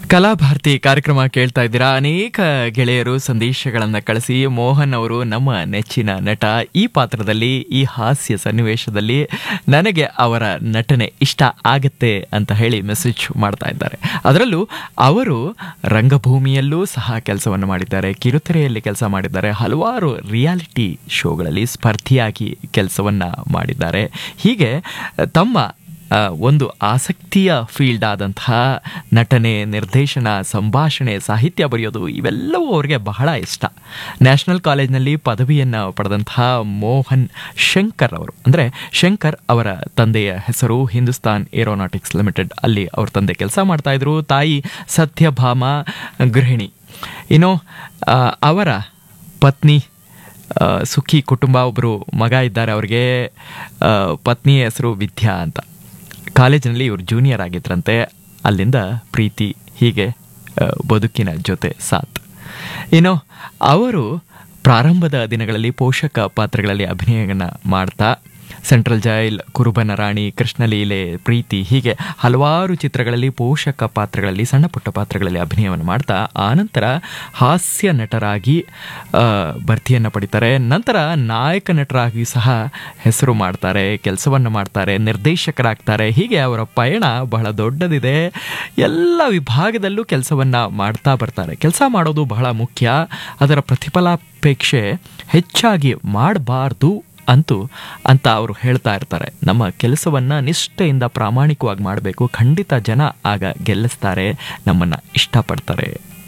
ಕಲಾಭಾರತಿ ಕಾರ್ಯಕ್ರಮ ಕೇಳ್ತಾ ಇದ್ದೀರಾ ಅನೇಕ ಗೆಳೆಯರು ಸಂದೇಶಗಳನ್ನ ಕಳಿಸಿ ಮೋಹನ್ ಅವರು ನಮ್ಮ ನೆಚ್ಚಿನ ನಟ ಈ ಪಾತ್ರದಲ್ಲಿ ಈ ಹಾಸ್ಯ ಸನ್ನಿವೇಶದಲ್ಲಿ ನನಗೆ ಅವರ ನಟನೆ ಇಷ್ಟ ಆಗತ್ತೆ ಅಂತ ಹೇಳಿ ಮೆಸೇಜ್ ಮಾಡ್ತಾ ಇದ್ದಾರೆ ಅದರಲ್ಲೂ ಅವರು ರಂಗಭೂಮಿಯಲ್ಲೂ ಸಹ ಕೆಲಸವನ್ನು ಮಾಡಿದ್ದಾರೆ ಕಿರುತೆರೆಯಲ್ಲಿ ಕೆಲಸ ಮಾಡಿದ್ದಾರೆ ಹಲವಾರು ರಿಯಾಲಿಟಿ ಶೋಗಳಲ್ಲಿ ಸ್ಪರ್ಧಿಯಾಗಿ ಕೆಲಸವನ್ನ ಮಾಡಿದ್ದಾರೆ ಹೀಗೆ ತಮ್ಮ ಆ, ಒಂದು ಆಸಕ್ತಿಯ ಫೀಲ್ಡ್ ಆದಂತಹ ನಟನೆ ನಿರ್ದೇಶನ ಸಂಭಾಷಣೆ ಸಾಹಿತ್ಯ ಬರೆಯೋದು ಇವೆಲ್ಲವೂ ಅವರಿಗೆ ಬಹಳ ಇಷ್ಟ ನ್ಯಾಷನಲ್ ಕಾಲೇಜ್ನಲ್ಲಿ ಪದವಿಯನ್ನು ಪಡೆದಂತಹ ಮೋಹನ್ ಶಂಕರ್ ಅವರು ಅಂದರೆ ಶಂಕರ್ ಅವರ ತಂದೆಯ ಹೆಸರು ಹಿಂದೂಸ್ತಾನ್ ಏರೋನಾಟಿಕ್ಸ್ ಲಿಮಿಟೆಡ್ ಅಲ್ಲಿ ಅವ್ರ ತಂದೆ ಕೆಲಸ ಮಾಡ್ತಾ ಇದ್ರು ತಾಯಿ ಸತ್ಯಭಾಮ ಗೃಹಿಣಿ ಇನ್ನು ಆ, ಅವರ ಪತ್ನಿ ಆ, ಸುಖಿ ಕುಟುಂಬ ಒಬ್ಬರು ಮಗ ಇದ್ದಾರೆ ಅವ್ರಿಗೆ ಆ, ಪತ್ನಿಯ ಹೆಸರು ವಿದ್ಯಾ ಅಂತ ಕಾಲೇಜಿನಲ್ಲಿ ಇವರು ಜೂನಿಯರ್ ಆಗಿದ್ರಂತೆ ಅಲ್ಲಿಂದ ಪ್ರೀತಿ ಹೀಗೆ ಆ, ಬದುಕಿನ ಜೊತೆ ಸಾಥ್ ಇನ್ನು ಅವರು ಪ್ರಾರಂಭದ ದಿನಗಳಲ್ಲಿ ಪೋಷಕ ಪಾತ್ರಗಳಲ್ಲಿ ಅಭಿನಯನ ಮಾಡ್ತಾ ಸೆಂಟ್ರಲ್ ಜೈಲ್ ಕುರುಬನ ರಾಣಿ ಕೃಷ್ಣಲೀಲೆ ಪ್ರೀತಿ ಹೀಗೆ ಹಲವಾರು ಚಿತ್ರಗಳಲ್ಲಿ ಪೋಷಕ ಪಾತ್ರಗಳಲ್ಲಿ ಸಣ್ಣ ಪುಟ್ಟ ಪಾತ್ರಗಳಲ್ಲಿ ಅಭಿನಯವನ್ನು ಮಾಡ್ತಾ ಆನಂತರ ಹಾಸ್ಯ ನಟರಾಗಿ ಆ, ಭರ್ತಿಯನ್ನು ಪಡಿತಾರೆ ನಂತರ ನಾಯಕ ನಟರಾಗಿ ಸಹ ಹೆಸರು ಮಾಡ್ತಾರೆ ಕೆಲಸವನ್ನು ಮಾಡ್ತಾರೆ ನಿರ್ದೇಶಕರಾಗ್ತಾರೆ ಹೀಗೆ ಅವರ ಪಯಣ ಬಹಳ ದೊಡ್ಡದಿದೆ ಎಲ್ಲ ವಿಭಾಗದಲ್ಲೂ ಕೆಲಸವನ್ನು ಮಾಡ್ತಾ ಬರ್ತಾರೆ ಕೆಲಸ ಮಾಡೋದು ಬಹಳ ಮುಖ್ಯ ಅದರ ಪ್ರತಿಫಲಾಪೇಕ್ಷೆ ಹೆಚ್ಚಾಗಿ ಮಾಡಬಾರ್ದು ಅಂತೂ ಅಂತ ಅವರು ಹೇಳ್ತಾ ಇರ್ತಾರೆ ನಮ್ಮ ಕೆಲಸವನ್ನ ನಿಷ್ಠೆಯಿಂದ ಪ್ರಾಮಾಣಿಕವಾಗಿ ಮಾಡಬೇಕು ಖಂಡಿತ ಜನ ಆಗ ಗೆಲ್ಲಿಸ್ತಾರೆ ನಮ್ಮನ್ನ ಇಷ್ಟಪಡ್ತಾರೆ